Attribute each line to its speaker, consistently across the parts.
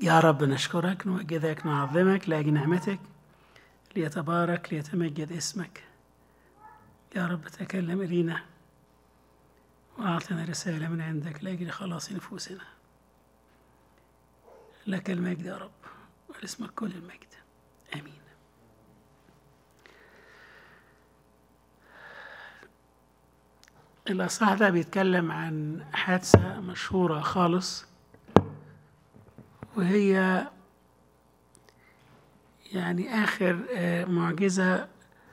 Speaker 1: يا رب نشكرك نوجدك نعظمك لأجل نعمتك ليتبارك ليتمجد اسمك يا رب تكلم إلينا وأعطنا رسالة من عندك لأجل خلاص نفوسنا لك المجد يا رب ولاسمك كل المجد آمين الأصحاح ده بيتكلم عن حادثة مشهورة خالص وهي يعني آخر آه، معجزة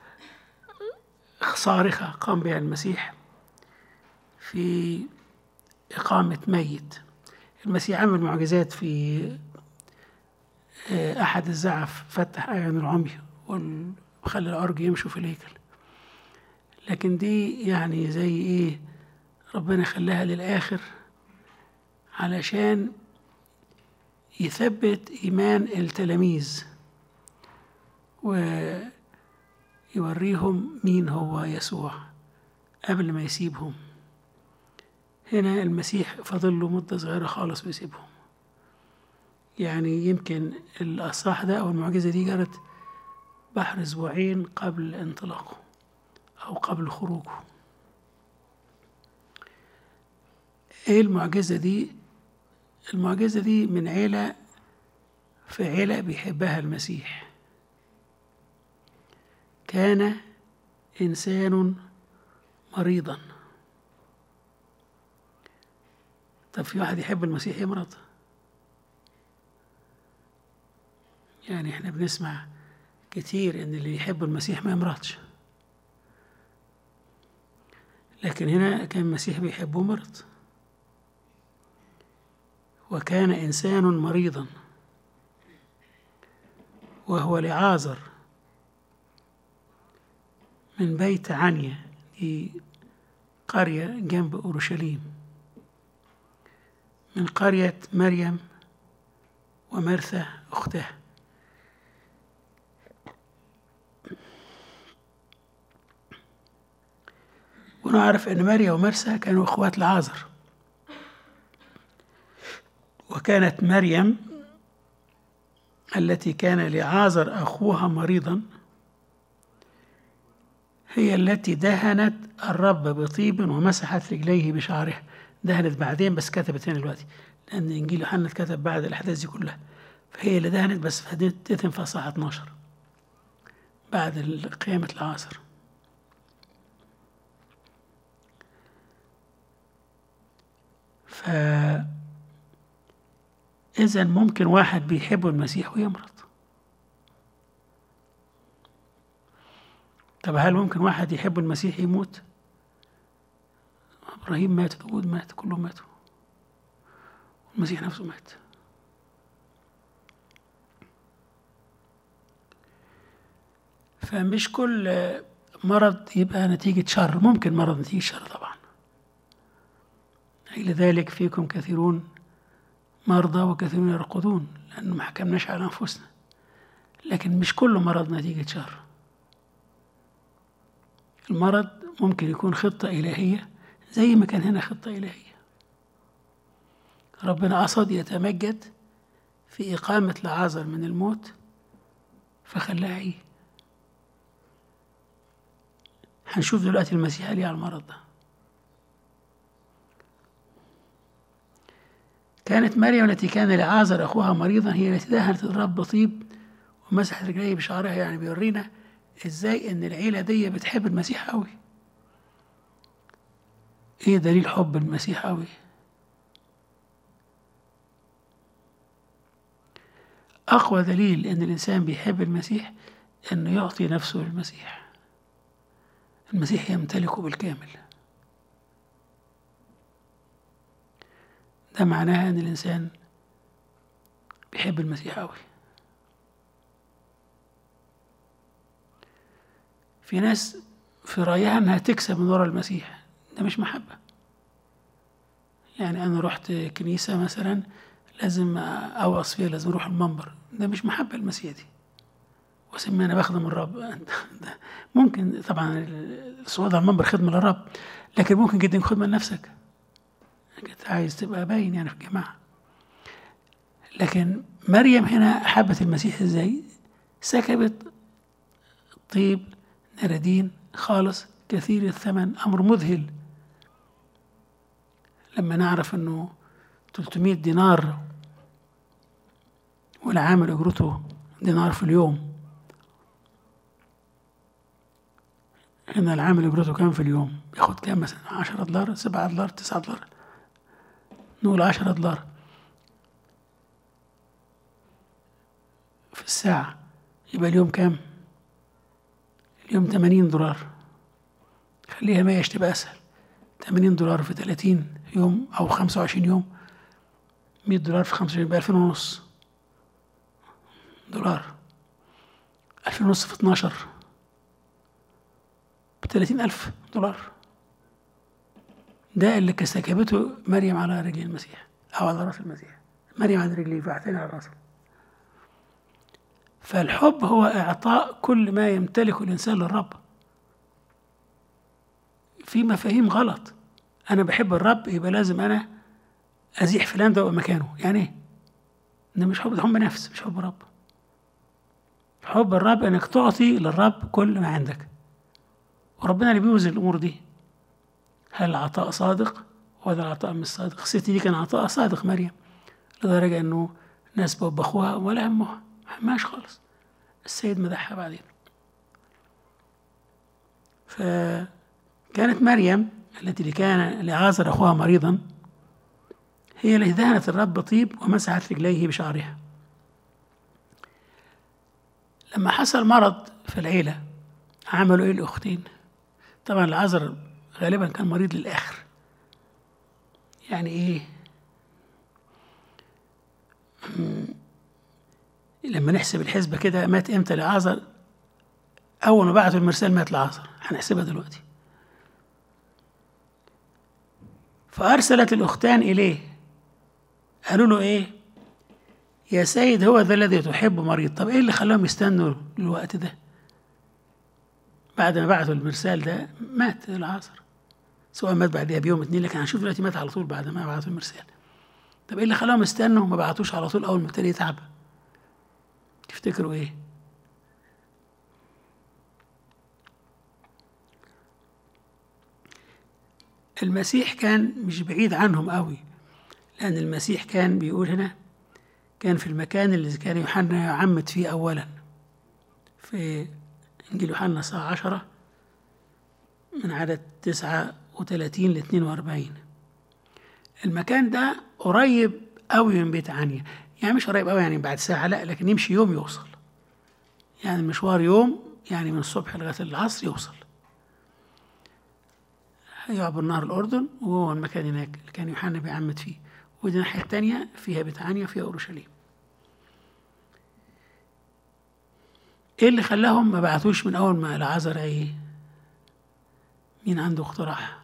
Speaker 1: صارخة قام بها المسيح في إقامة ميت المسيح عمل معجزات في آه، أحد الزعف فتح أعين العمي وخلى الأرج يمشوا في الهيكل لكن دي يعني زي إيه ربنا خلاها للآخر علشان يثبت إيمان التلاميذ ويوريهم مين هو يسوع قبل ما يسيبهم هنا المسيح فضل له مدة صغيرة خالص ويسيبهم يعني يمكن الأصح ده أو المعجزة دي جرت بحر أسبوعين قبل انطلاقه أو قبل خروجه إيه المعجزة دي؟ المعجزة دي من عيلة في عيلة بيحبها المسيح كان إنسان مريضا طب في واحد يحب المسيح يمرض يعني احنا بنسمع كتير ان اللي يحب المسيح ما يمرضش لكن هنا كان المسيح بيحبه مرض وكان إنسان مريضا وهو لعازر من بيت عنيا دي قرية جنب أورشليم من قرية مريم ومرثا أختها ونعرف أن مريم ومرثا كانوا إخوات لعازر وكانت مريم التي كان لعازر أخوها مريضا هي التي دهنت الرب بطيب ومسحت رجليه بشعرها دهنت بعدين بس كتبت هنا دلوقتي لأن إنجيل يوحنا اتكتب بعد الأحداث دي كلها فهي اللي دهنت بس تتم في الساعة 12 بعد قيامة العصر ف إذا ممكن واحد بيحب المسيح ويمرض طب هل ممكن واحد يحب المسيح يموت؟ إبراهيم مات داود مات كلهم ماتوا المسيح نفسه مات فمش كل مرض يبقى نتيجة شر ممكن مرض نتيجة شر طبعا لذلك فيكم كثيرون مرضى وكثيرون يرقدون لأنه ما حكمناش على أنفسنا لكن مش كل مرض نتيجة شر المرض ممكن يكون خطة إلهية زي ما كان هنا خطة إلهية ربنا قصد يتمجد في إقامة لعازر من الموت فخلاه إيه هنشوف دلوقتي المسيح قال على المرض ده كانت مريم التي كان لعازر أخوها مريضا هي التي دهنت الرب بطيب ومسحت رجليه بشعرها يعني بيورينا ازاي ان العيلة دي بتحب المسيح قوي ايه دليل حب المسيح قوي اقوى دليل ان الانسان بيحب المسيح انه يعطي نفسه للمسيح المسيح يمتلكه بالكامل ده معناها ان الانسان بيحب المسيح قوي في ناس في رايها انها تكسب من ورا المسيح ده مش محبه يعني انا رحت كنيسه مثلا لازم اوعظ فيها لازم اروح المنبر ده مش محبه المسيح دي واسمي انا بخدم الرب ده ممكن طبعا الصعود على المنبر خدمه للرب لكن ممكن جدا خدمه لنفسك انت عايز تبقى باين يعني في الجماعه لكن مريم هنا حبت المسيح ازاي سكبت طيب نردين خالص كثير الثمن أمر مذهل لما نعرف أنه 300 دينار والعامل أجرته دينار في اليوم هنا العامل أجرته كام في اليوم ياخد كام مثلا 10 دولار 7 دولار 9 دولار نقول 10 دولار في الساعة يبقى اليوم كام؟ اليوم 80 دولار خليها 100 تبقى أسهل 80 دولار في 30 يوم أو 25 يوم 100 دولار في 25 يبقى 2000 ونص دولار 2000 ونص في 12 ب 30000 دولار ده اللي سكبته مريم على رجل المسيح أو على رأس المسيح مريم على رجليه فاعتني على راسه فالحب هو إعطاء كل ما يمتلكه الإنسان للرب في مفاهيم غلط أنا بحب الرب يبقى لازم أنا أزيح فلان ده مكانه يعني إيه؟ ده مش حب ده حب نفس مش حب رب حب الرب إنك تعطي للرب كل ما عندك وربنا اللي بيوزن الأمور دي هل العطاء صادق ولا العطاء مش صادق الست دي كان عطاء صادق مريم لدرجة إنه ناس بوبخوها ولا همها ما همهاش خالص السيد مدحها بعدين فكانت مريم التي كان لعازر أخوها مريضا هي التي دهنت الرب طيب ومسحت رجليه بشعرها لما حصل مرض في العيلة عملوا إيه الأختين طبعا العازر غالبا كان مريض للآخر يعني إيه لما نحسب الحسبة كده مات امتى لعازر أول ما بعتوا المرسال مات لعازر هنحسبها دلوقتي فأرسلت الأختان إليه قالوا له إيه يا سيد هو ذا الذي تحب مريض طب إيه اللي خلاهم يستنوا الوقت ده بعد ما بعتوا المرسال ده مات العازر سواء مات بعدها بيوم اتنين لكن هنشوف دلوقتي مات على طول بعد ما بعتوا المرسال طب ايه اللي خلاهم يستنوا ما بعتوش على طول اول ما ابتدى يتعب تفتكروا ايه المسيح كان مش بعيد عنهم قوي لأن المسيح كان بيقول هنا كان في المكان اللي كان يوحنا يعمد فيه أولا في إنجيل يوحنا الساعة عشرة من عدد تسعة وثلاثين لاثنين وأربعين المكان ده قريب قوي من بيت عنيا يعني مش قريب قوي يعني بعد ساعة لا لكن يمشي يوم يوصل يعني مشوار يوم يعني من الصبح لغاية العصر يوصل يعبر نهر الأردن وهو المكان هناك اللي كان يوحنا بيعمد فيه ودي الناحية التانية فيها بيت عنيا وفيها أورشليم ايه اللي خلاهم ما بعتوش من اول ما العذر ايه مين عنده اقتراح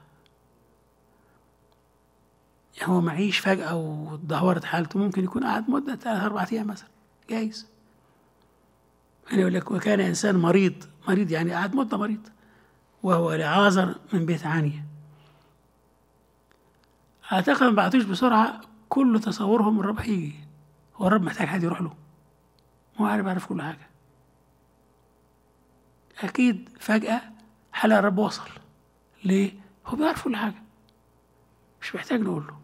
Speaker 1: يعني هو معيش فجأة واتدهورت حالته ممكن يكون قعد مدة ثلاث أربع أيام مثلا جايز يعني يقول لك وكان إنسان مريض مريض يعني قعد مدة مريض وهو لعازر من بيت عنيا أعتقد ما بعتوش بسرعة كل تصورهم الرب هيجي هو الرب محتاج حد يروح له هو عارف عارف كل حاجة أكيد فجأة حلقة الرب وصل ليه؟ هو بيعرف كل حاجة مش محتاج نقول له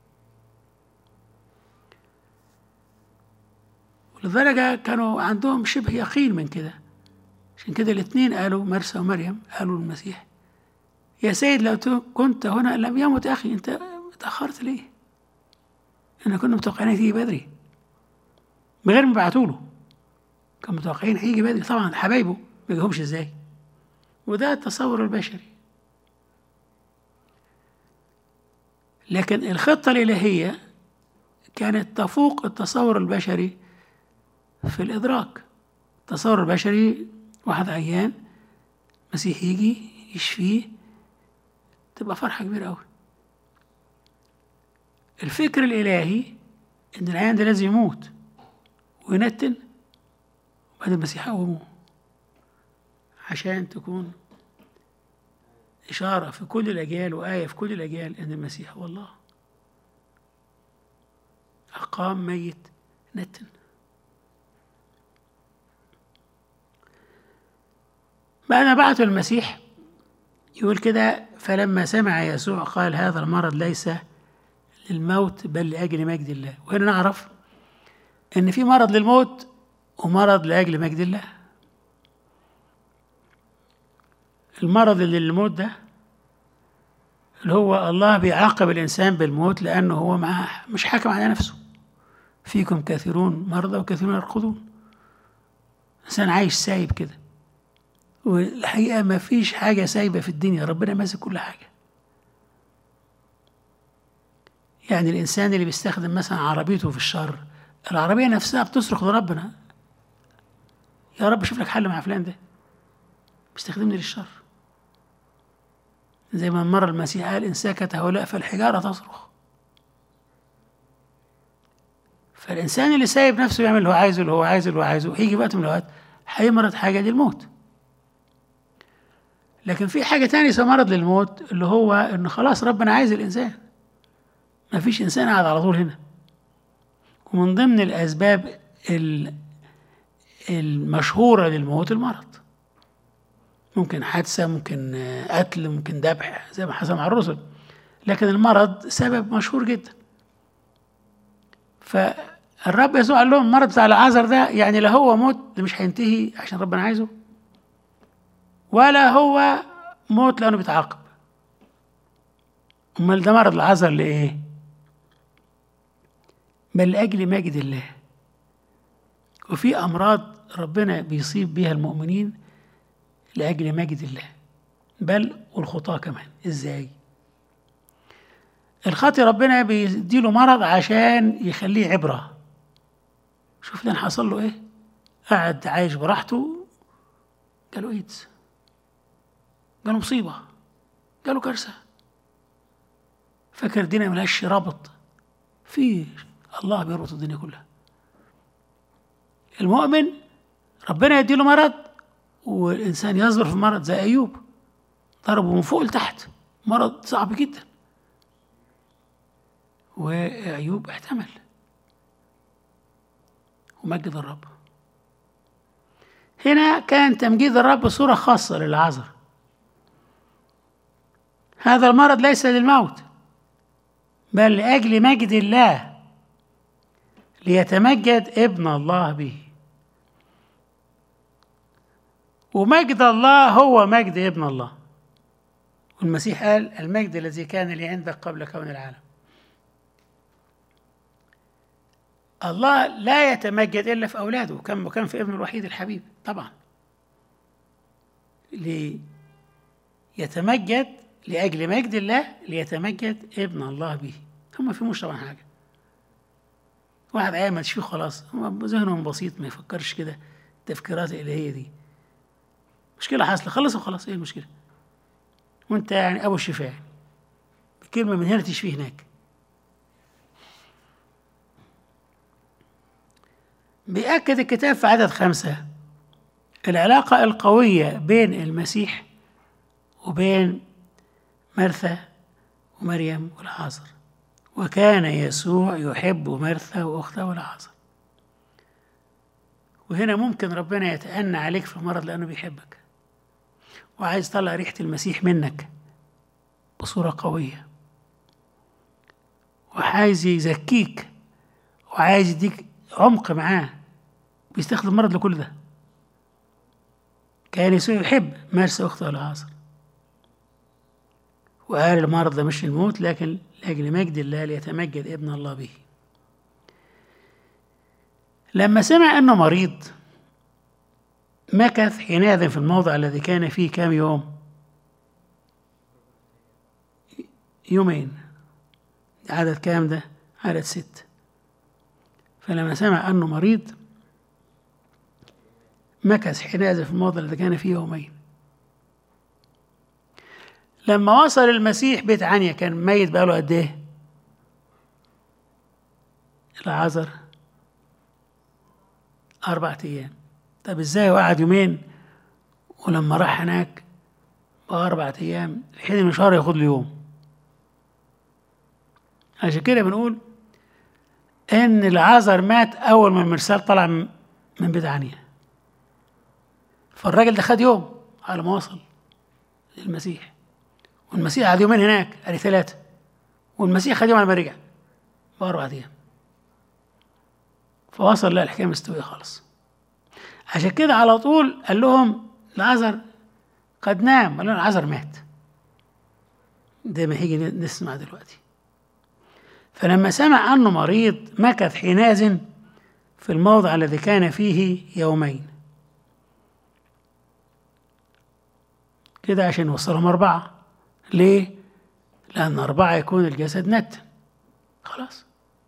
Speaker 1: ولدرجة كانوا عندهم شبه يقين من كده عشان كده الاثنين قالوا مرسى ومريم قالوا للمسيح يا سيد لو كنت هنا لم يمت أخي أنت اتأخرت ليه؟ احنا كنا متوقعين تيجي بدري من غير ما بعتوا له كانوا متوقعين هيجي بدري طبعا حبايبه ما جاهمش ازاي وده التصور البشري لكن الخطة الإلهية كانت تفوق التصور البشري في الإدراك التصور البشري واحد عيان مسيح يجي يشفيه تبقى فرحة كبيرة أوي الفكر الإلهي إن العيان ده لازم يموت وينتن وبعد المسيح يقومه عشان تكون إشارة في كل الأجيال وآية في كل الأجيال إن المسيح هو الله أقام ميت نتن بعد ما بعثوا المسيح يقول كده فلما سمع يسوع قال هذا المرض ليس للموت بل لأجل مجد الله وهنا نعرف إن في مرض للموت ومرض لأجل مجد الله المرض اللي للموت ده اللي هو الله بيعاقب الإنسان بالموت لأنه هو معاه مش حاكم على نفسه فيكم كثيرون مرضى وكثيرون يرقدون إنسان عايش سايب كده والحقيقة ما فيش حاجة سايبة في الدنيا ربنا ماسك كل حاجة يعني الإنسان اللي بيستخدم مثلا عربيته في الشر العربية نفسها بتصرخ لربنا يا رب شوف لك حل مع فلان ده بيستخدمني للشر زي ما مرة المسيح قال إن سكت هؤلاء فالحجارة تصرخ فالإنسان اللي سايب نفسه يعمل اللي هو عايزه اللي هو عايزه اللي هو عايزه هيجي وقت من الأوقات هيمرض حاجة دي الموت لكن في حاجة تانية اسمها مرض للموت اللي هو إن خلاص ربنا عايز الإنسان ما فيش إنسان قاعد على طول هنا ومن ضمن الأسباب المشهورة للموت المرض ممكن حادثة ممكن قتل ممكن ذبح زي ما حصل مع الرسل لكن المرض سبب مشهور جدا فالرب يسوع قال لهم المرض بتاع العذر ده يعني لا هو موت مش هينتهي عشان ربنا عايزه ولا هو موت لأنه بيتعاقب أمال ده مرض العذر لإيه؟ بل لأجل مجد الله وفي أمراض ربنا بيصيب بيها المؤمنين لأجل مجد الله بل والخطاة كمان إزاي؟ الخاطي ربنا بيديله مرض عشان يخليه عبرة شوف ده حصل له إيه؟ قعد عايش براحته جاله إيدز جاله مصيبة جاله كارثة فاكر الدنيا ملهاش رابط في الله بيربط الدنيا كلها المؤمن ربنا يديله مرض والإنسان يصبر في المرض زي أيوب ضربه من فوق لتحت مرض صعب جدا وأيوب احتمل ومجد الرب هنا كان تمجيد الرب صورة خاصة للعذر هذا المرض ليس للموت بل لأجل مجد الله ليتمجد ابن الله به ومجد الله هو مجد ابن الله والمسيح قال المجد الذي كان لي عندك قبل كون العالم الله لا يتمجد الا في اولاده كم وكان في ابنه الوحيد الحبيب طبعا ليتمجد لاجل مجد الله ليتمجد ابن الله به هم فيهمش طبعا حاجه واحد عامل فيه خلاص ذهنهم بسيط ما يفكرش كده التفكيرات الالهيه دي مشكله حاصله خلص وخلاص ايه المشكله وانت يعني ابو الشفاء يعني كلمه من هنا تشفي هناك بيأكد الكتاب في عدد خمسة العلاقة القوية بين المسيح وبين مرثا ومريم والعازر وكان يسوع يحب مرثا وأختها والعازر وهنا ممكن ربنا يتأنى عليك في المرض لأنه بيحبك وعايز يطلع ريحة المسيح منك بصورة قوية وعايز يزكيك وعايز يديك عمق معاه بيستخدم المرض لكل ده كان يسوع يحب مرسى أخته العاصر وقال المرض ده مش الموت لكن لأجل مجد الله ليتمجد ابن الله به لما سمع أنه مريض مكث حينئذ في الموضع الذي كان فيه كام يوم يومين عدد كام ده عدد ست فلما سمع أنه مريض مكث حينئذ في الموضع الذي كان فيه يومين لما وصل المسيح بيت عنيا كان ميت بقاله قد ايه؟ العذر أربعة أيام طب ازاي وقعد يومين ولما راح هناك بقى أربعة أيام الحين من شهر ياخد له يوم عشان كده بنقول إن العذر مات أول ما المرسال طلع من بيت عنيا فالراجل ده خد يوم على ما وصل للمسيح والمسيح قعد يومين هناك قال ثلاثة والمسيح خد يوم على ما رجع بأربع أيام فوصل لا الحكاية مستوية خالص عشان كده على طول قال لهم العذر قد نام قال لهم العذر مات ده ما هيجي نسمع دلوقتي فلما سمع أنه مريض مكث حينئذ في الموضع الذي كان فيه يومين كده عشان يوصلهم أربعة ليه؟ لأن أربعة يكون الجسد نت خلاص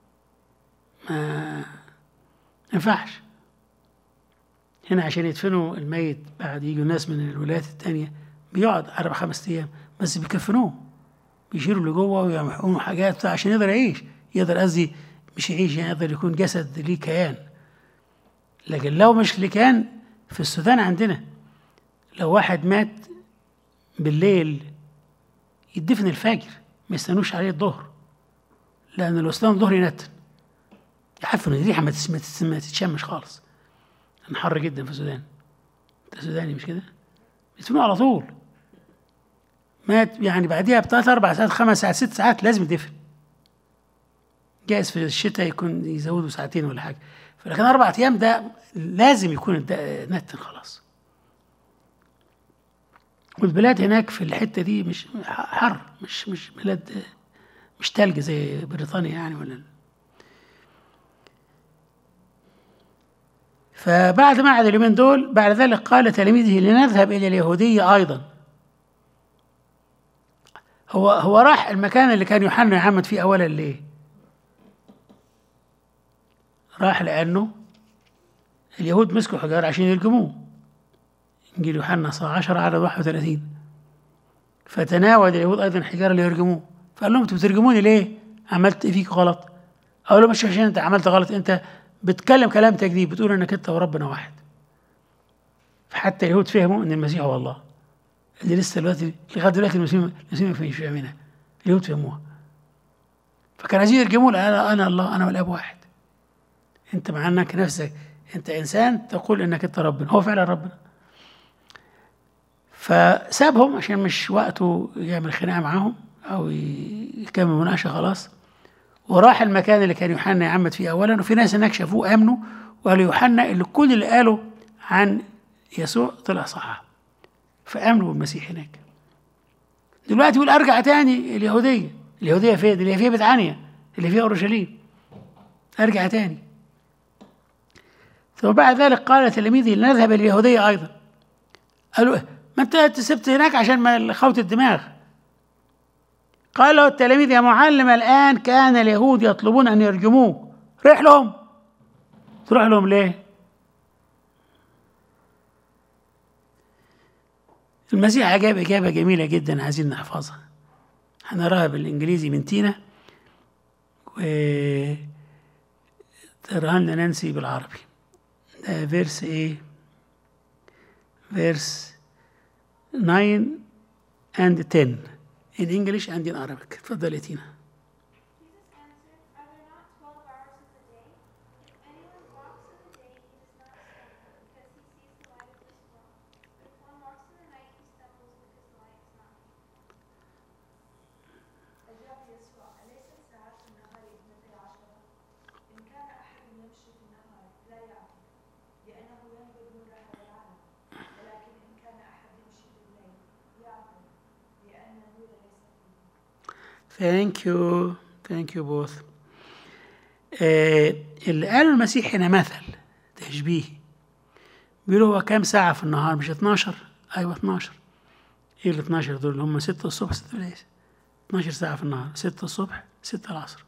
Speaker 1: ما ينفعش هنا عشان يدفنوا الميت بعد يجوا ناس من الولايات التانية بيقعد أربع خمس أيام بس بيكفنوه بيشيلوا اللي جوه ويعملوا حاجات بتاع عشان يقدر يعيش يقدر قصدي مش يعيش يعني يقدر يكون جسد ليه كيان لكن لو مش ليه كيان في السودان عندنا لو واحد مات بالليل يدفن الفجر ما يستنوش عليه الظهر لأن لو استنى الظهر ينتن يعرفوا إن الريحة ما تتشمش خالص لأن حر جدا في السودان أنت سوداني مش كده؟ بيدفنوه على طول مات يعني بعديها بثلاث أربع ساعات خمس ساعات ست ساعات لازم يدفن جايز في الشتاء يكون يزودوا ساعتين ولا حاجة فلكن أربع أيام ده لازم يكون نتن خلاص والبلاد هناك في الحتة دي مش حر مش مش بلاد مش تلج زي بريطانيا يعني ولا فبعد ما عاد اليومين دول بعد ذلك قال تلاميذه لنذهب إلى اليهودية أيضا هو هو راح المكان اللي كان يوحنا يعمد فيه أولا ليه؟ راح لأنه اليهود مسكوا حجار عشان يرجموه إنجيل يوحنا 10 عدد 31 فتناول اليهود أيضا حجارة ليرجموه فقال لهم أنتوا بترجموني ليه؟ عملت إيه فيك غلط؟ أقول له مش عشان أنت عملت غلط أنت بتكلم كلام تكذيب بتقول انك انت وربنا واحد فحتى اليهود فهموا ان المسيح هو الله اللي لسه دلوقتي لغايه دلوقتي المسلمين المسلمين مش فاهمينها اليهود فهموها فكان عايزين يرجموا انا انا الله انا والاب واحد انت مع انك نفسك انت انسان تقول انك انت ربنا هو فعلا ربنا فسابهم عشان مش وقته يعمل خناقه معاهم او يكمل مناقشه خلاص وراح المكان اللي كان يوحنا يعمد فيه اولا وفي ناس هناك شافوه امنوا وقالوا يوحنا اللي كل اللي قاله عن يسوع طلع صح فامنوا بالمسيح هناك دلوقتي يقول ارجع تاني اليهوديه اليهوديه فين اللي فيها بتعانيا اللي فيها اورشليم ارجع تاني ثم بعد ذلك قال تلاميذه لنذهب الى اليهوديه ايضا قالوا ما انت سبت هناك عشان ما خوت الدماغ قال له التلاميذ يا معلم الآن كان اليهود يطلبون أن يرجموه روح لهم تروح لهم ليه المسيح أجاب إجابة جميلة جدا عايزين نحفظها هنراها بالإنجليزي من تينا و تراها لنا نانسي بالعربي ده فيرس ايه فيرس 9 and 10 in English and in Arabic اتفضل يا تينا
Speaker 2: أجاب يسوع أليس ساعات النهار اثنتي عشرة؟ إن كان أحد يمشي في النهار لا يعمل لأنه ينظر نور هذا العالم ولكن إن كان أحد يمشي في الليل يعمل لأن النور ليس فيه
Speaker 1: Thank you thank you both آه اللي قاله المسيح هنا مثل تشبيه بيقولوا هو كام ساعة في النهار مش 12 أيوة 12 إيه ال 12 دول اللي هم 6 الصبح 6 بالليل 12 ساعة في النهار 6 الصبح 6 العصر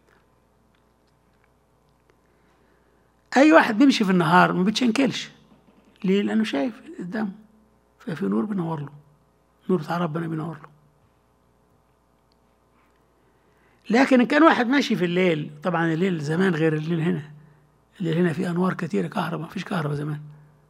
Speaker 1: أي واحد بيمشي في النهار ما بيتشنكلش ليه؟ لأنه شايف قدامه ففي نور بينور له نور بتاع ربنا بينور له لكن إن كان واحد ماشي في الليل طبعا الليل زمان غير الليل هنا الليل هنا فيه أنوار كتيرة كهرباء مفيش كهرباء زمان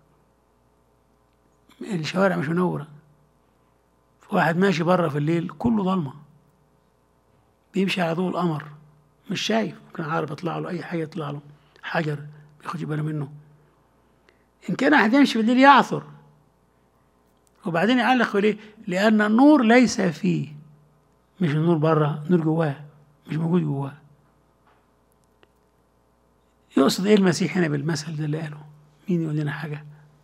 Speaker 1: الشوارع مش منورة واحد ماشي بره في الليل كله ضلمة بيمشي على ضوء القمر مش شايف ممكن عارف يطلع له أي حاجة يطلع له حجر بياخد باله منه إن كان واحد يمشي بالليل يعثر وبعدين يعلق يقول ايه لان النور ليس فيه مش النور بره النور جواه مش موجود جواه يقصد ايه المسيح هنا بالمثل ده اللي قاله مين يقول لنا حاجه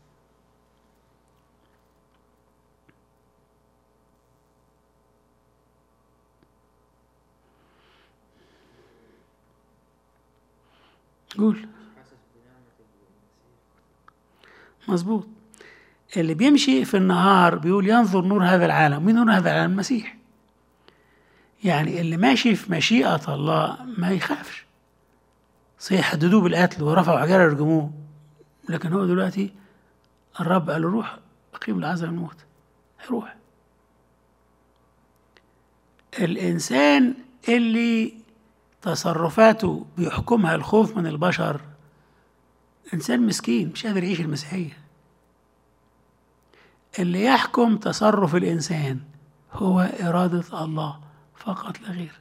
Speaker 1: قول مظبوط اللي بيمشي في النهار بيقول ينظر نور هذا العالم مين نور هذا العالم المسيح يعني اللي ماشي في مشيئة الله ما يخافش صحيح حددوه بالقتل ورفعوا حجارة يرجموه لكن هو دلوقتي الرب قال له روح أقيم العذر الموت هيروح الإنسان اللي تصرفاته بيحكمها الخوف من البشر إنسان مسكين مش قادر يعيش المسيحية اللي يحكم تصرف الإنسان هو إرادة الله فقط لا غير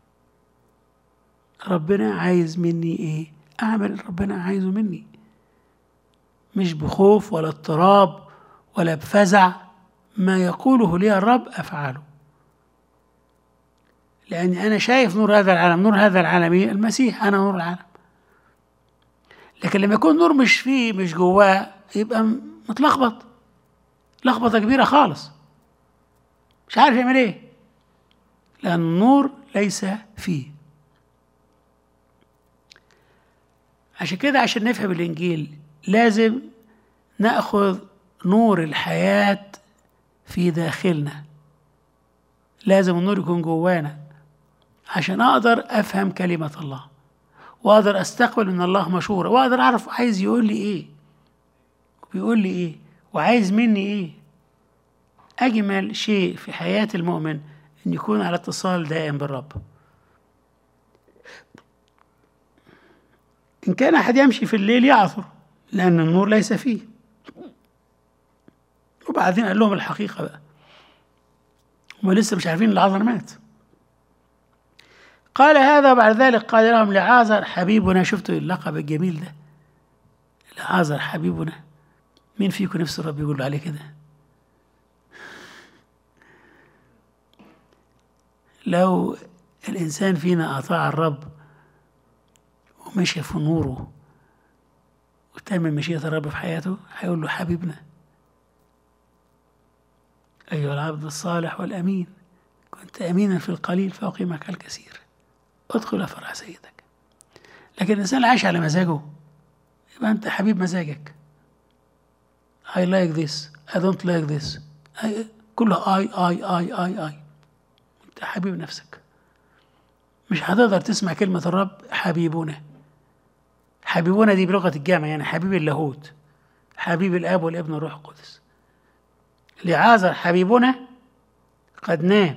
Speaker 1: ربنا عايز مني إيه أعمل اللي ربنا عايزه مني مش بخوف ولا اضطراب ولا بفزع ما يقوله لي الرب أفعله لأني أنا شايف نور هذا العالم نور هذا العالم إيه؟ المسيح أنا نور العالم لكن لما يكون نور مش فيه مش جواه يبقى م- متلخبط لخبطة كبيرة خالص مش عارف يعمل ايه لأن النور ليس فيه عشان كده عشان نفهم الإنجيل لازم نأخذ نور الحياة في داخلنا لازم النور يكون جوانا عشان أقدر أفهم كلمة الله وأقدر أستقبل من الله مشورة وأقدر أعرف عايز يقول لي إيه وبيقول لي إيه وعايز مني إيه أجمل شيء في حياة المؤمن أن يكون على اتصال دائم بالرب إن كان أحد يمشي في الليل يعثر لأن النور ليس فيه وبعدين قال لهم الحقيقة بقى هم لسه مش عارفين العذر مات قال هذا وبعد ذلك قال لهم لعازر حبيبنا شفتوا اللقب الجميل ده لعازر حبيبنا مين فيكم نفس الرب يقول له عليه كده لو الإنسان فينا أطاع الرب ومشي في نوره وتم مشيئة الرب في حياته هيقول له حبيبنا أيها العبد الصالح والأمين كنت أمينا في القليل فأقيمك الكثير ادخل فرح سيدك لكن الإنسان اللي عايش على مزاجه يبقى أنت حبيب مزاجك I like this I don't like this I, كلها I I I I I أنت حبيب نفسك مش هتقدر تسمع كلمة الرب حبيبنا حبيبنا دي بلغة الجامع يعني حبيب اللاهوت حبيب الآب والابن والروح القدس لعازر حبيبنا قد نام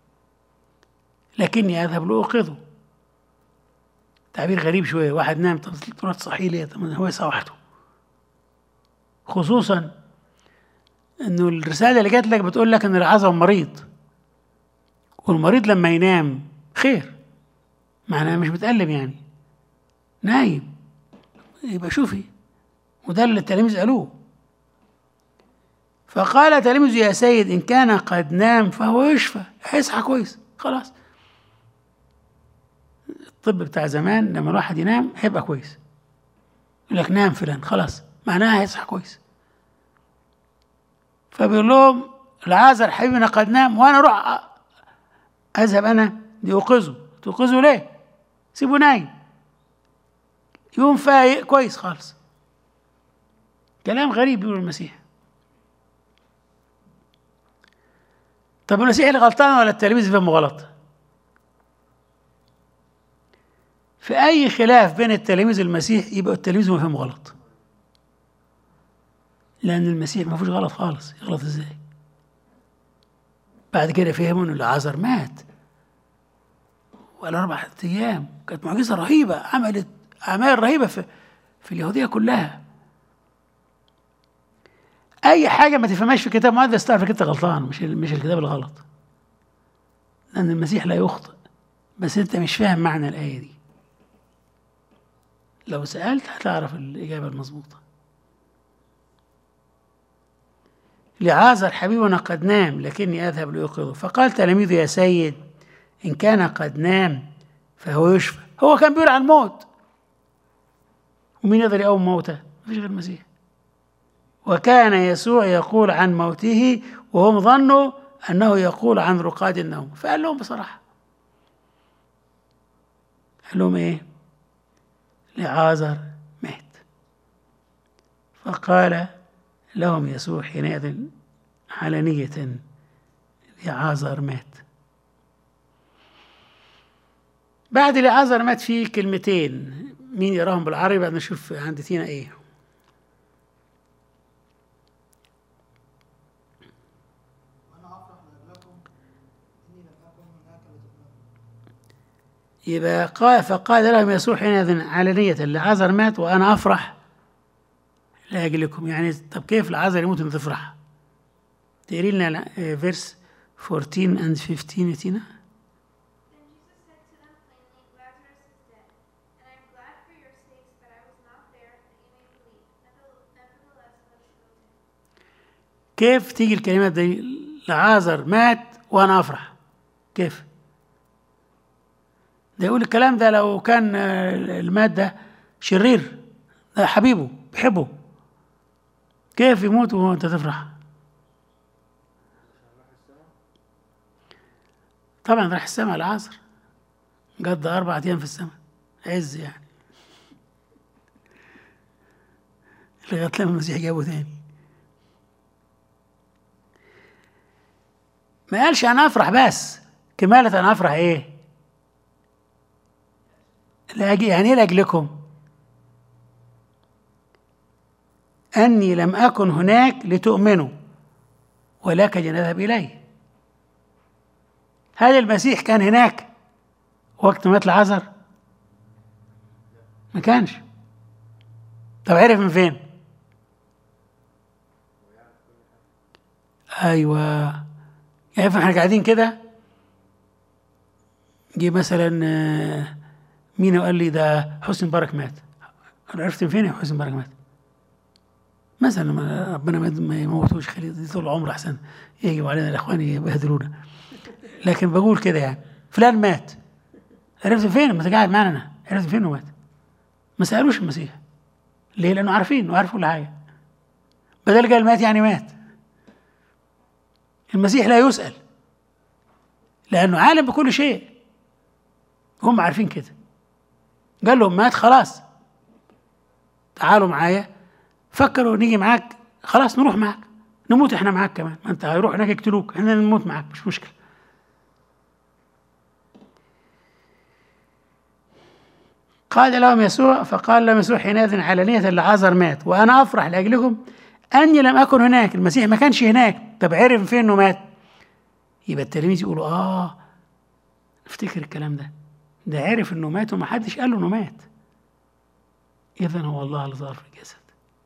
Speaker 1: لكني أذهب لأوقظه تعبير غريب شوية واحد نام طب تروح تصحيه ليه طب هو يصحى وحده خصوصا انه الرسالة اللي جات لك بتقول لك ان العازر مريض والمريض لما ينام خير معناها مش بتقلب يعني نايم يبقى شوفي وده اللي التلاميذ قالوه فقال تلاميذ يا سيد إن كان قد نام فهو يشفى هيصحى كويس خلاص الطب بتاع زمان لما الواحد ينام هيبقى كويس يقول لك نام فلان خلاص معناها هيصحى كويس فبيقول لهم العازر حبيبنا قد نام وانا اروح أ- اذهب انا لاوقظه توقظه ليه؟ سيبه نايم يقوم فايق كويس خالص كلام غريب بيقول المسيح طب المسيح اللي غلطان ولا التلاميذ فهموا غلط؟ في أي خلاف بين التلاميذ والمسيح يبقى التلاميذ ما فهموا غلط لأن المسيح ما فيهوش غلط خالص يغلط إزاي؟ بعد كده فهموا إن العازر مات ولا أربع أيام كانت معجزة رهيبة عملت أعمال رهيبة في في اليهودية كلها أي حاجة ما تفهمهاش في الكتاب المقدس تعرف إنك أنت غلطان مش مش الكتاب الغلط لأن المسيح لا يخطئ بس أنت مش فاهم معنى الآية دي لو سألت هتعرف الإجابة المظبوطة لعازر حبيبنا قد نام لكني أذهب لأوقظه فقال تلاميذه يا سيد إن كان قد نام فهو يشفى هو كان بيقول عن الموت ومين يقدر يقوم موته مفيش غير المسيح وكان يسوع يقول عن موته وهم ظنوا أنه يقول عن رقاد النوم فقال لهم بصراحة قال لهم إيه لعازر مات فقال لهم يسوع حينئذ علانية لعازر مات بعد لعازر مات في كلمتين مين يراهم بالعربي بعد نشوف عند تينا ايه
Speaker 3: وأنا أفرح لأجلكم إني لم أكن هناك لتؤمنوا
Speaker 1: يبقى قال فقال لهم يسوع حينئذ علانية لعازر مات وأنا أفرح لأجلكم يعني طب كيف لعازر يموت وأنت تفرح؟ تقري لنا فيرس 14 and 15 يا تينا
Speaker 2: Then Jesus said to them plainly, Lazarus is dead, and I am glad for your sakes that I was not there, that you may believe. Nevertheless,
Speaker 1: كيف تيجي الكلمات دي لعازر مات وأنا أفرح كيف؟ ده يقول الكلام ده لو كان آه، المات ده شرير ده حبيبه بيحبه كيف يموت وانت تفرح طبعا راح السماء العصر قضى أربعة أيام في السماء عز يعني لغاية لما المسيح جابه تاني ما قالش أنا أفرح بس كمالة أنا أفرح إيه؟ لأجل يعني إيه لأجلكم؟ أني لم أكن هناك لتؤمنوا ولكن نذهب إليه هل المسيح كان هناك وقت مات العذر؟ ما كانش طب عرف من فين؟ ايوه يعني احنا قاعدين كده جه مثلا آه، مين قال لي ده حسني مبارك مات انا عرفت من فين يا حسني مبارك مات مثلا ما ربنا ما- ما يموتوش خلي دي طول العمر احسن يجوا علينا الاخوان يبهدلونا لكن بقول كده يعني فلان مات عرفت فين ما انت قاعد معانا انا عرفت فين انه مات ما سالوش المسيح ليه لانه عارفين انه عارف كل حاجه بدل قال مات يعني مات المسيح لا يسأل لأنه عالم بكل شيء هم عارفين كده قال لهم مات خلاص تعالوا معايا فكروا نيجي معاك خلاص نروح معاك نموت احنا معاك كمان ما انت هيروح هناك يقتلوك احنا نموت معاك مش مشكله قال لهم يسوع فقال لهم يسوع حينئذ علانية لعازر مات وأنا أفرح لأجلكم أني لم أكن هناك المسيح ما كانش هناك طب عرف فين إنه مات يبقى التلاميذ يقولوا آه افتكر الكلام ده ده عرف إنه مات وما حدش قال له إنه مات إذا هو الله اللي ظهر في الجسد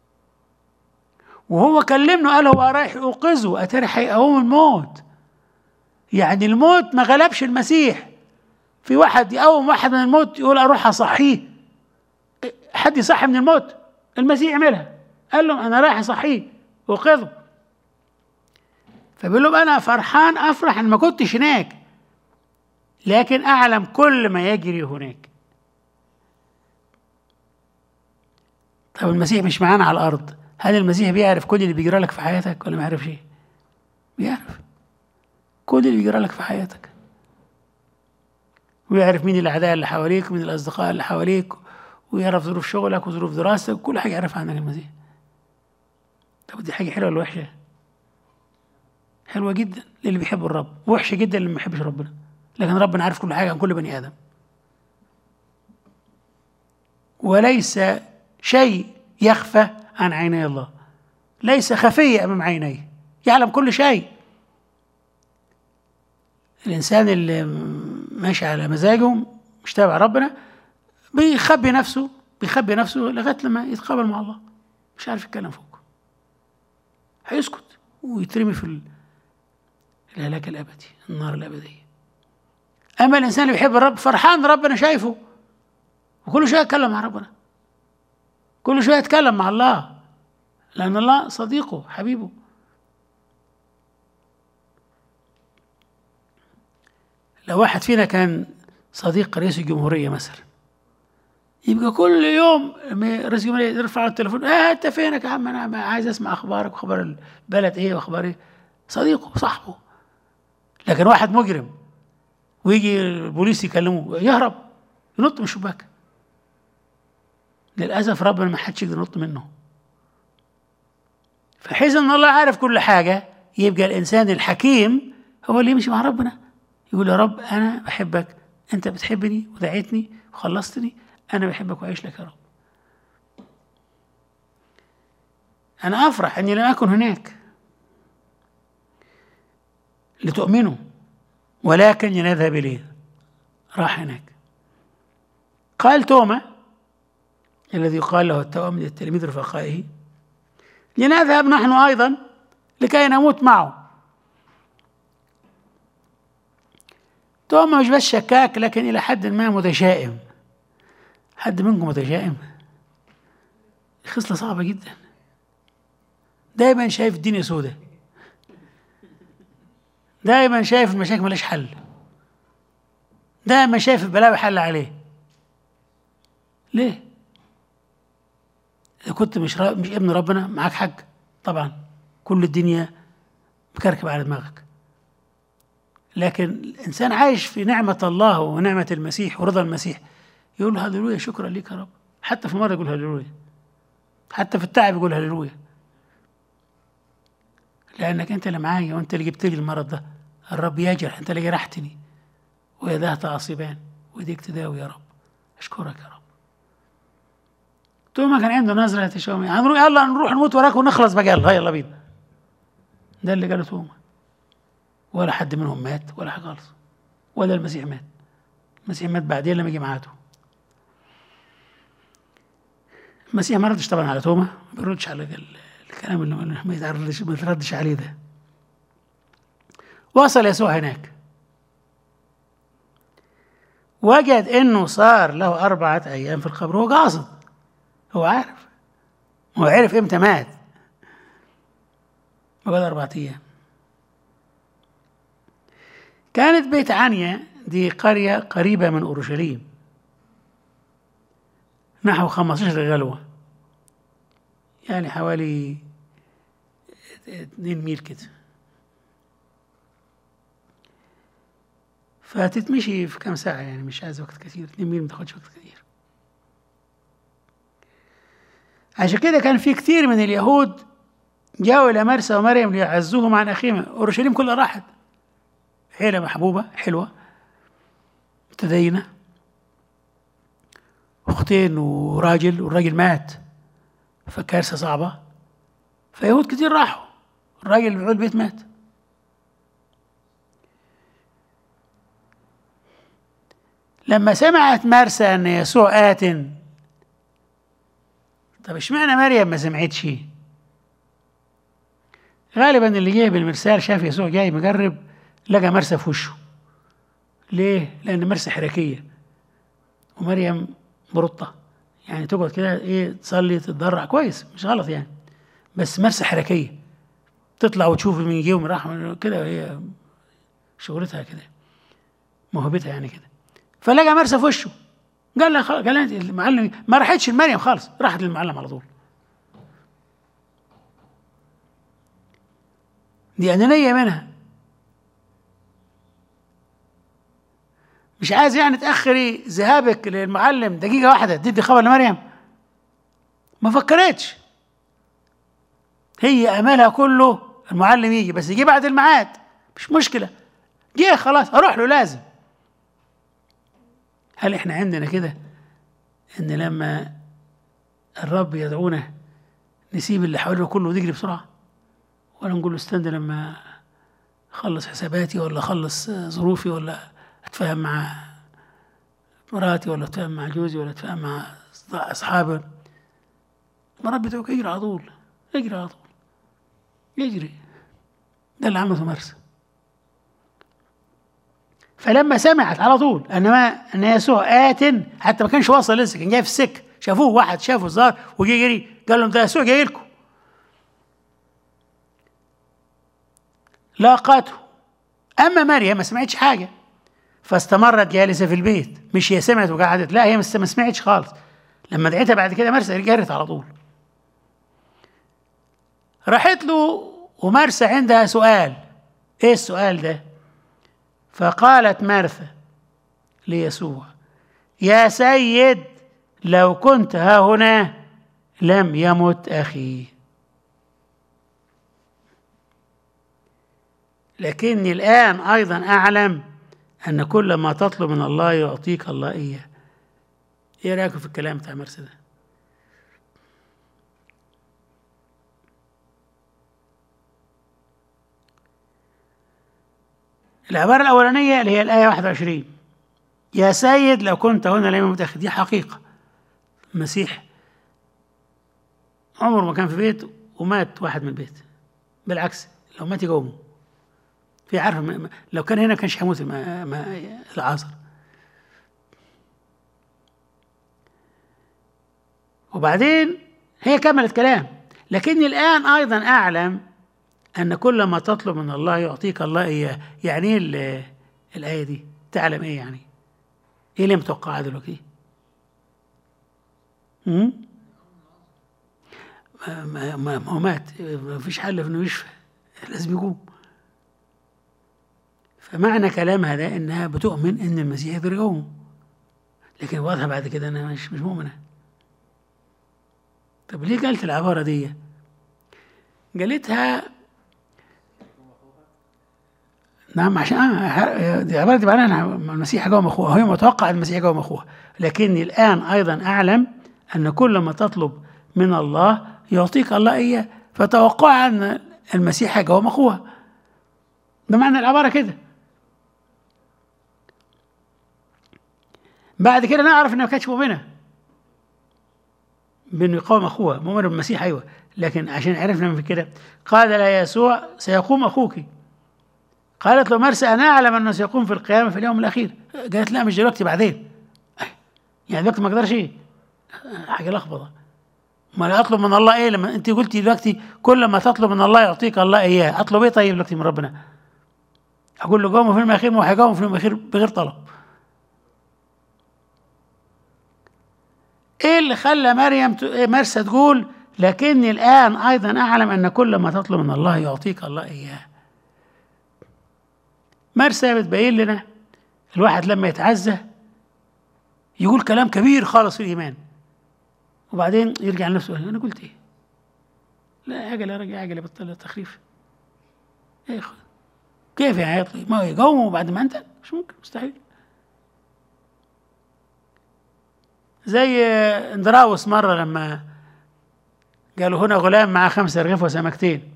Speaker 1: وهو كلمنا قال هو رايح يوقظه أتاري هيقوم الموت يعني الموت ما غلبش المسيح في واحد يقوم واحد من الموت يقول اروح اصحيه حد يصحي من الموت المسيح يعملها قال لهم انا رايح اصحيه وقظه فبيقول لهم انا فرحان افرح ان ما كنتش هناك لكن اعلم كل ما يجري هناك طب المسيح مش معانا على الارض هل المسيح بيعرف كل اللي بيجرى لك في حياتك ولا ما يعرفش بيعرف كل اللي بيجرى لك في حياتك ويعرف مين الاعداء اللي حواليك ومين الاصدقاء اللي حواليك ويعرف ظروف شغلك وظروف دراستك كل حاجه يعرفها عنك المسيح طب دي حاجه حلوه ولا وحشه حلوه جدا للي بيحب الرب وحشه جدا للي ما بيحبش ربنا لكن ربنا عارف كل حاجه عن كل بني ادم وليس شيء يخفى عن عيني الله ليس خفية أمام عينيه يعلم كل شيء الإنسان اللي ماشي على مزاجه مش تابع ربنا بيخبي نفسه بيخبي نفسه لغاية لما يتقابل مع الله مش عارف يتكلم فوق هيسكت ويترمي في ال- الهلاك الأبدي النار الأبدية أما الإنسان اللي بيحب الرب فرحان ربنا شايفه وكل شوية يتكلم مع ربنا كل شوية يتكلم مع الله لأن الله صديقه حبيبه لو واحد فينا كان صديق رئيس الجمهورية مثلا يبقى كل يوم ما رئيس الجمهورية يرفع التليفون اه انت فينك يا عم انا عايز اسمع اخبارك واخبار البلد ايه واخبار ايه صديقه صاحبه لكن واحد مجرم ويجي البوليس يكلمه يهرب ينط من الشباك للاسف ربنا ما حدش يقدر ينط منه فحيث ان الله عارف كل حاجه يبقى الانسان الحكيم هو اللي يمشي مع ربنا يقول يا رب انا بحبك انت بتحبني ودعيتني وخلصتني انا بحبك واعيش لك يا رب انا افرح اني لم اكن هناك لتؤمنوا ولكن لنذهب اليه راح هناك قال توما الذي قال له التوأم للتلاميذ رفقائه لنذهب نحن ايضا لكي نموت معه توما مش بس شكاك لكن الى حد ما متشائم حد منكم متشائم خصلة صعبة جدا دايما شايف الدنيا سودة دايما شايف المشاكل ملاش حل دايما شايف البلاوي حل عليه ليه؟ إذا كنت مش را... مش ابن ربنا معاك حق طبعا كل الدنيا مكركب على دماغك لكن الإنسان عايش في نعمة الله ونعمة المسيح ورضا المسيح يقول له هللويا شكرا لك يا رب حتى في مرة يقول هللويا حتى في التعب يقول هللويا لأنك أنت اللي معايا وأنت اللي جبت لي المرض ده الرب يجرح أنت اللي جرحتني ويداه تعصبان وإيديك تداوي يا رب أشكرك يا رب توما كان عنده نظرة تشاؤم هنروح يلا نروح نموت وراك ونخلص بقى يلا يلا بينا ده اللي قاله توما ولا حد منهم مات ولا حاجة خالص ولا المسيح مات المسيح مات بعدين لما جه معاته المسيح ما ردش طبعا على توما ما بيردش على ال- الكلام اللي ما- ما يتردش ما يتردش عليه ده وصل يسوع هناك وجد انه صار له أربعة أيام في القبر هو قاصد هو عارف هو عرف امتى مات بعد أربعة أيام كانت بيت عنيا دي قرية قريبة من أورشليم نحو 15 غلوة يعني حوالي 2 ميل كده فتتمشي في كام ساعة يعني مش عايز وقت كثير 2 ميل ما تاخدش وقت كثير عشان كده كان في كثير من اليهود جاءوا إلى مرسى ومريم ليعزوهم عن أخيهم أورشليم كلها راحت عيلة محبوبة حلوة متدينة أختين وراجل والراجل مات فكارثة صعبة فيهود كتير راحوا الراجل اللي بيعول البيت مات لما سمعت مرسى أن يسوع آت طب اشمعنى مريم ما سمعتش غالبا اللي جه بالمرسال شاف يسوع جاي مجرب لقى مرسى في وشه ليه؟ لأن مرسى حركية ومريم برطة يعني تقعد كده ايه تصلي تتضرع كويس مش غلط يعني بس مرسى حركية تطلع وتشوف مين جه ومين راح كده هي شغلتها كده موهبتها يعني كده فلقى مرسى في وشه قال لها خلاص قال لها المعلم ما راحتش لمريم خالص راحت للمعلم على طول دي أنانية منها مش عايز يعني تأخري ذهابك للمعلم دقيقة واحدة تدي خبر لمريم ما فكرتش هي أملها كله المعلم يجي بس يجي بعد الميعاد مش مشكلة جه خلاص أروح له لازم هل احنا عندنا كده ان لما الرب يدعونا نسيب اللي حوالينا كله ونجري بسرعه ولا نقول له استنى لما اخلص حساباتي ولا اخلص ظروفي ولا اتفاهم مع مراتي ولا اتفاهم مع جوزي ولا اتفاهم مع اصحابي ما رب يدعوك اجري على طول اجري على طول يجري ده اللي عمله مرسى فلما سمعت على طول ان ما ان يسوع آت حتى ما كانش واصل لسه كان جاي في السكه شافوه واحد شافه الظاهر وجي يجري قال لهم ده يسوع جاي لكم لاقته اما مريم ما سمعتش حاجه فاستمرت جالسة في البيت مش هي سمعت وقعدت لا هي ما سمعتش خالص لما دعيتها بعد كده مرسى جرت على طول راحت له ومرسى عندها سؤال ايه السؤال ده فقالت مرثا ليسوع يا سيد لو كنت ها هنا لم يمت اخي لكني الان ايضا اعلم ان كل ما تطلب من الله يعطيك الله اياه ايه رايكم في الكلام بتاع مرسى ده العبارة الأولانية اللي هي الآية 21 يا سيد لو كنت هنا لم متأخر دي حقيقة المسيح عمره ما كان في بيت ومات واحد من البيت بالعكس لو مات يقومه في عارف ما- ما- لو كان هنا كانش هيموت ما- ما- العازر وبعدين هي كملت كلام لكني الآن أيضا أعلم أن كل ما تطلب من الله يعطيك الله إياه يعني إيه ال- الآية دي تعلم إيه يعني إيه اللي متوقعها دلوقتي هم؟ ما ما ما ما هو مات ما فيش حل في انه يشفى لازم يقوم فمعنى كلامها ده انها بتؤمن ان المسيح يقدر يقوم لكن واضحه بعد كده انها مش مش مؤمنه طب ليه قالت العباره دي قالتها نعم عشان آه دي عباره دي معناها ان المسيح جوه اخوها هي متوقع ان المسيح جوه اخوها لكني الان ايضا اعلم ان كل ما تطلب من الله يعطيك الله اياه فتوقع ان المسيح جوه اخوها ده معنى العباره كده بعد كده نعرف انها ما كانتش مؤمنه بانه يقاوم اخوها مؤمنه بالمسيح ايوه لكن عشان عرفنا من كده قال لا يسوع سيقوم اخوك قالت له مرسى انا اعلم انه سيقوم في القيامه في اليوم الاخير قالت لا مش دلوقتي بعدين يعني دلوقتي ما اقدرش ايه حاجه لخبطه ما اطلب من الله ايه لما انت قلتي دلوقتي كل ما تطلب من الله يعطيك الله اياه اطلب ايه طيب دلوقتي من ربنا اقول له قوم في اليوم الاخير ما هو هيقوم في اليوم الاخير بغير طلب ايه اللي خلى مريم ت... إيه مرسى تقول لكني الان ايضا اعلم ان كل ما تطلب من الله يعطيك الله اياه مرسى بتبين لنا الواحد لما يتعزى يقول كلام كبير خالص في الايمان وبعدين يرجع لنفسه انا قلت ايه لا عجل يا راجل عجل بطل تخريف ايه خ... كيف يعني يطلع ما يقوموا بعد ما انت مش ممكن مستحيل زي اندراوس مرة لما قالوا هنا غلام معاه خمسة رغيف وسمكتين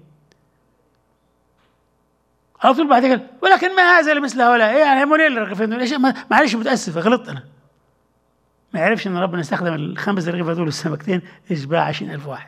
Speaker 1: على طول بعد كده ولكن ما هذا لمثل هؤلاء ايه يعني هم ليه الرغيفين دول؟ إيش- ما- معلش متاسف غلطت انا ما يعرفش ان ربنا استخدم الخمس رغيفه دول والسمكتين اشباع 20000 واحد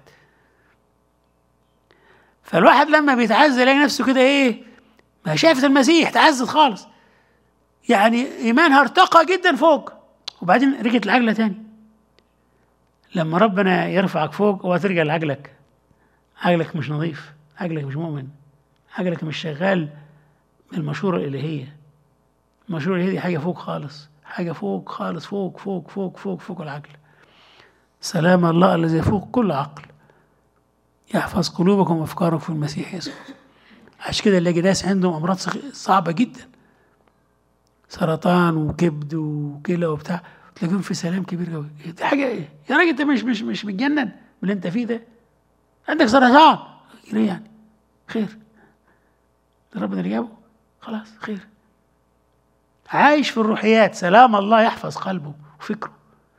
Speaker 1: فالواحد لما بيتعزى يلاقي نفسه كده ايه ما شافت المسيح تعزت خالص يعني ايمانها ارتقى جدا فوق وبعدين رجعت العجله تاني لما ربنا يرفعك فوق وترجع لعجلك عقلك مش نظيف عقلك مش مؤمن عقلك مش شغال بالمشورة الإلهية المشورة الإلهية دي حاجة فوق خالص حاجة فوق خالص فوق فوق فوق فوق فوق العقل سلام الله الذي فوق كل عقل يحفظ قلوبكم وأفكاركم في المسيح يسوع عشان كده نلاقي ناس عندهم أمراض صغ- صعبة جدا سرطان وكبد وكلى وبتاع تلاقيهم في سلام كبير قوي دي حاجة إيه؟ يا راجل أنت مش مش مش متجنن باللي أنت فيه ده عندك سرطان ليه يعني خير ده ربنا اللي جابه خلاص خير عايش في الروحيات سلام الله يحفظ قلبه وفكره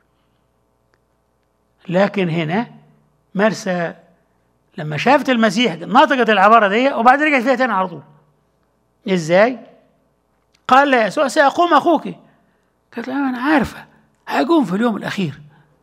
Speaker 1: لكن هنا مرسى لما شافت المسيح نطقت العبارة دي وبعدين رجعت فيها تاني على طول ازاي؟ قال لا يسوع سيقوم اخوك قالت له انا عارفه هيقوم في اليوم الاخير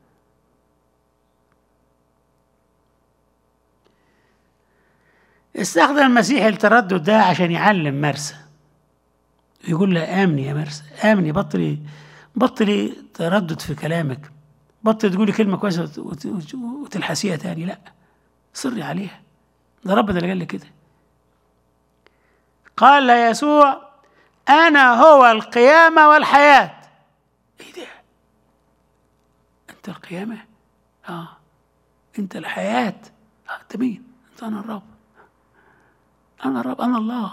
Speaker 1: استخدم المسيح التردد ده عشان يعلم مرسى يقول لها امني يا مرسى امني بطلي بطلي تردد في كلامك بطلي تقولي كلمه كويسه وت- وت- وت- وتلحسيها تاني لا صري عليها ده ربنا اللي قال لي كده قال لا يسوع أنا هو القيامة والحياة إيه ده؟ أنت القيامة؟ آه أنت الحياة آه أنت مين؟ أنت أنا الرب أنا الرب أنا الله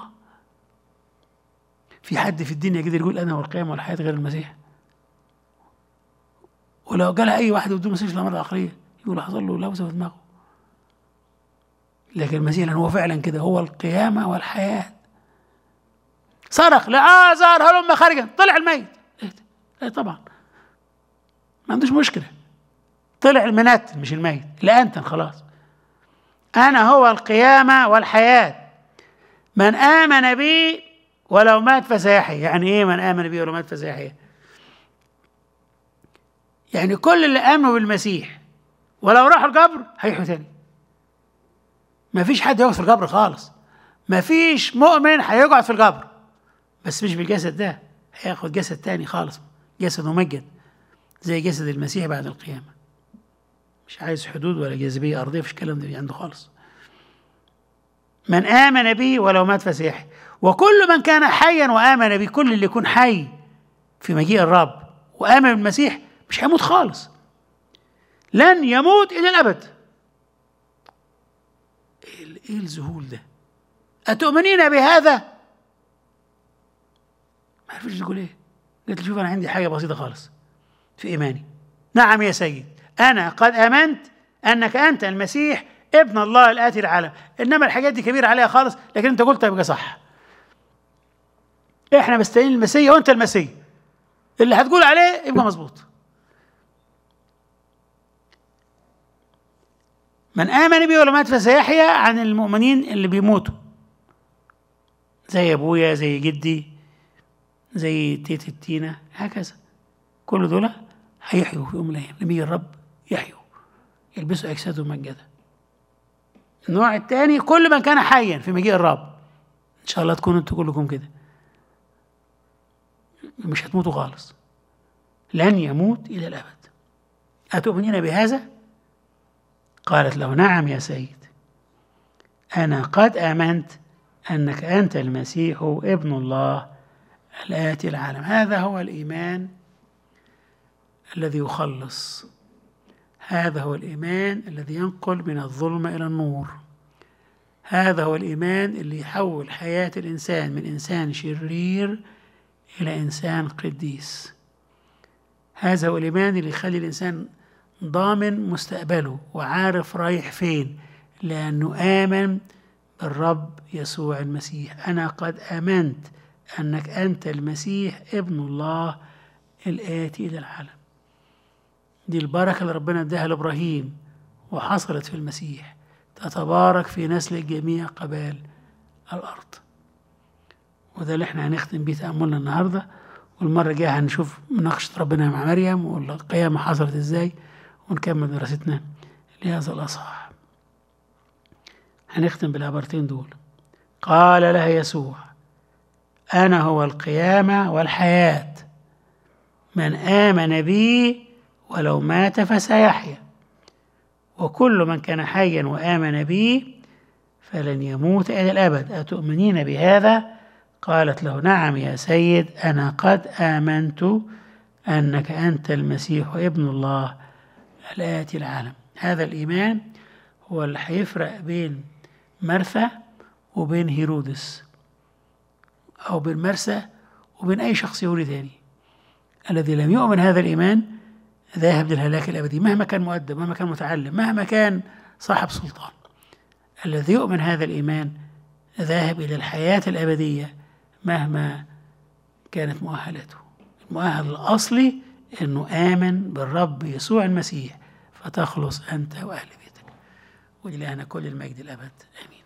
Speaker 1: في حد في الدنيا قدر يقول أنا والقيامة والحياة غير المسيح ولو قالها أي واحد بدون مسيح الأمراض العقلية يقول حصل له لوسة في دماغه لكن المسيح لأنه هو فعلا كده هو القيامة والحياة صرخ لعازر هلم خارجا طلع الميت ايه ده؟ ايه طبعا ما عندوش مشكلة طلع المنات مش الميت لا أنت خلاص أنا هو القيامة والحياة من آمن بي ولو مات فسيحيا يعني إيه من آمن بي ولو مات فسيحيا يعني كل اللي آمنوا بالمسيح ولو راحوا القبر هيحيوا تاني ما فيش حد يقعد في القبر خالص ما فيش مؤمن هيقعد في القبر بس مش بالجسد ده هياخد جسد تاني خالص جسد ممجد زي جسد المسيح بعد القيامة مش عايز حدود ولا جاذبية أرضية مفيش الكلام ده عنده خالص من آمن بي ولو مات فسيحي وكل من كان حيا وآمن بي كل اللي يكون حي في مجيء الرب وآمن بالمسيح مش هيموت خالص لن يموت إلى الأبد إيه ال- إيه الذهول ده أتؤمنين بهذا ما عرفتش تقول إيه قلت له شوف أنا عندي حاجة بسيطة خالص في إيماني نعم يا سيد أنا قد آمنت أنك أنت المسيح ابن الله الآتي العالم إنما الحاجات دي كبيرة عليها خالص لكن أنت قلت يبقى صح إحنا مستنيين المسيح وأنت المسيح اللي هتقول عليه يبقى مظبوط من آمن بي ولو مات فسيحيا عن المؤمنين اللي بيموتوا زي أبويا زي جدي زي تيت التينة هكذا كل دول هيحيوا في يوم من الأيام لما يجي الرب يحيوا يلبسوا أجسادهم مجدة النوع الثاني كل من كان حيا في مجيء الرب إن شاء الله تكونوا أنتوا كلكم كده مش هتموتوا خالص لن يموت إلى الأبد أتؤمنين بهذا؟ قالت له نعم يا سيد أنا قد آمنت أنك أنت المسيح ابن الله الآتي العالم هذا هو الإيمان الذي يخلص هذا هو الإيمان الذي ينقل من الظلمة إلى النور هذا هو الإيمان اللي يحول حياة الإنسان من إنسان شرير إلى إنسان قديس هذا هو الإيمان اللي يخلي الإنسان ضامن مستقبله وعارف رايح فين لأنه آمن بالرب يسوع المسيح أنا قد آمنت أنك أنت المسيح ابن الله الآتي إلى العالم دي البركة اللي ربنا اداها لإبراهيم وحصلت في المسيح تتبارك في نسل جميع قبائل الأرض وده اللي احنا هنختم بيه تأملنا النهاردة والمرة الجاية هنشوف مناقشة ربنا مع مريم والقيامة حصلت ازاي ونكمل دراستنا لهذا الأصحاح هنختم بالعبارتين دول قال لها يسوع أنا هو القيامة والحياة من آمن بي ولو مات فسيحيا وكل من كان حيا وآمن بي فلن يموت إلى الأبد أتؤمنين بهذا؟ قالت له نعم يا سيد أنا قد آمنت أنك أنت المسيح ابن الله الآتي العالم هذا الإيمان هو اللي هيفرق بين مرثا وبين هيرودس أو بين مرثا وبين أي شخص يهودي تاني الذي لم يؤمن هذا الإيمان ذاهب للهلاك الأبدي مهما كان مؤدب مهما كان متعلم مهما كان صاحب سلطان الذي يؤمن هذا الإيمان ذاهب إلى الحياة الأبدية مهما كانت مؤهلته المؤهل الأصلي أنه آمن بالرب يسوع المسيح فتخلص أنت وأهل بيتك ولله كل المجد الأبد آمين